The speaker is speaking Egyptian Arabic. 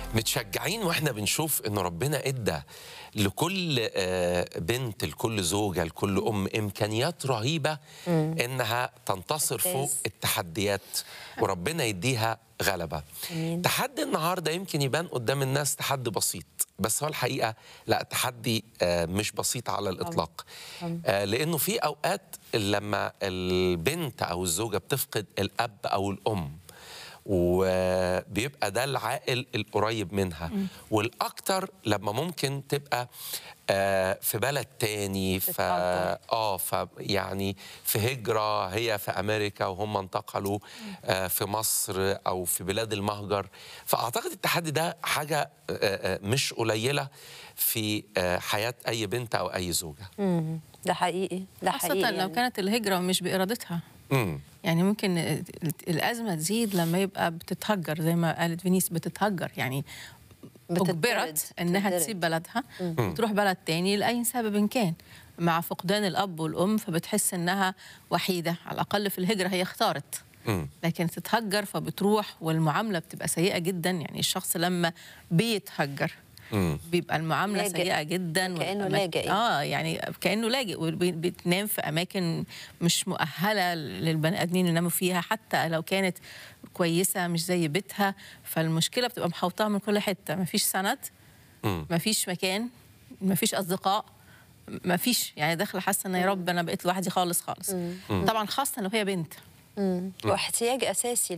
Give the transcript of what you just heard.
متشجعين واحنا بنشوف ان ربنا ادى لكل آه، بنت لكل زوجه لكل ام امكانيات رهيبه انها تنتصر ممتاز. فوق التحديات وربنا يديها غلبه أمين. تحدي النهارده يمكن يبان قدام الناس تحدي بسيط بس هو الحقيقه لا تحدي آه، مش بسيط على الاطلاق آه، لانه في اوقات لما البنت او الزوجه بتفقد الاب او الام وبيبقى ده العائل القريب منها والاكتر لما ممكن تبقى آه، في بلد تاني ف تتعرض. اه ف يعني في هجره هي في امريكا وهم انتقلوا آه، في مصر او في بلاد المهجر فاعتقد التحدي ده حاجه آه، آه، مش قليله في آه، حياه اي بنت او اي زوجه مم. ده حقيقي ده خاصة حقيقي لو يعني. كانت الهجرة مش بإرادتها امم يعني ممكن الأزمة تزيد لما يبقى بتتهجر زي ما قالت فينيس بتتهجر يعني بتطرد، أجبرت إنها بتطرد. تسيب بلدها وتروح بلد تاني لأي سبب كان مع فقدان الأب والأم فبتحس إنها وحيدة على الأقل في الهجرة هي اختارت امم لكن تتهجر فبتروح والمعاملة بتبقى سيئة جدا يعني الشخص لما بيتهجر امم بيبقى المعامله لاجئ. سيئه جدا كأنه والأماكن- لاجئ. اه يعني كانه لاجئ وبتنام في اماكن مش مؤهله للبني ادمين يناموا فيها حتى لو كانت كويسه مش زي بيتها فالمشكله بتبقى محوطاها من كل حته مفيش سند مم. مفيش مكان مفيش اصدقاء مفيش يعني داخله حاسه ان يا رب انا بقيت لوحدي خالص خالص طبعا خاصه لو هي بنت مم. واحتياج اساسي